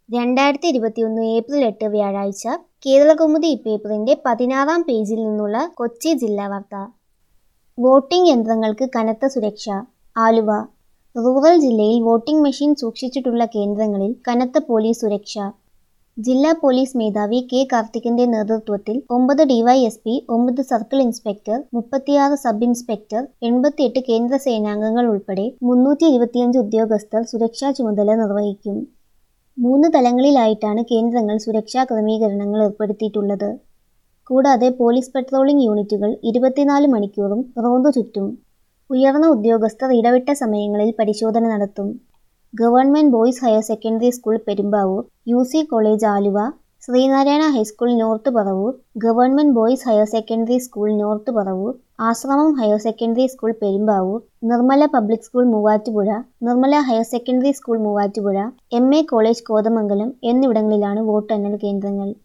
രണ്ടായിരത്തി ഇരുപത്തിയൊന്ന് ഏപ്രിൽ എട്ട് വ്യാഴാഴ്ച കേരളകൗമുദി പേപ്പറിന്റെ പതിനാറാം പേജിൽ നിന്നുള്ള കൊച്ചി ജില്ലാ വാർത്ത വോട്ടിംഗ് യന്ത്രങ്ങൾക്ക് കനത്ത സുരക്ഷ ആലുവ റൂറൽ ജില്ലയിൽ വോട്ടിംഗ് മെഷീൻ സൂക്ഷിച്ചിട്ടുള്ള കേന്ദ്രങ്ങളിൽ കനത്ത പോലീസ് സുരക്ഷ ജില്ലാ പോലീസ് മേധാവി കെ കാർത്തികന്റെ നേതൃത്വത്തിൽ ഒമ്പത് ഡിവൈഎസ്പി ഒമ്പത് സർക്കിൾ ഇൻസ്പെക്ടർ മുപ്പത്തിയാറ് സബ് ഇൻസ്പെക്ടർ എൺപത്തിയെട്ട് കേന്ദ്ര സേനാംഗങ്ങൾ ഉൾപ്പെടെ മുന്നൂറ്റി ഇരുപത്തിയഞ്ച് ഉദ്യോഗസ്ഥർ സുരക്ഷാ ചുമതല നിർവഹിക്കും മൂന്ന് തലങ്ങളിലായിട്ടാണ് കേന്ദ്രങ്ങൾ സുരക്ഷാ ക്രമീകരണങ്ങൾ ഏർപ്പെടുത്തിയിട്ടുള്ളത് കൂടാതെ പോലീസ് പെട്രോളിംഗ് യൂണിറ്റുകൾ ഇരുപത്തിനാല് മണിക്കൂറും റോന്തു ചുറ്റും ഉയർന്ന ഉദ്യോഗസ്ഥർ ഇടവിട്ട സമയങ്ങളിൽ പരിശോധന നടത്തും government boys higher secondary school Perumbavoor U C college Aluva Sreenarayana high school north Paravur government boys higher secondary school north Paravur Ashramam higher secondary school Perumbavoor Nirmala public school Muvattupuzha Nirmala higher secondary school Muvattupuzha M A college Kothamangalam എന്നിവിടങ്ങളിലാണ് വോട്ടെണ്ണൽ കേന്ദ്രങ്ങൾ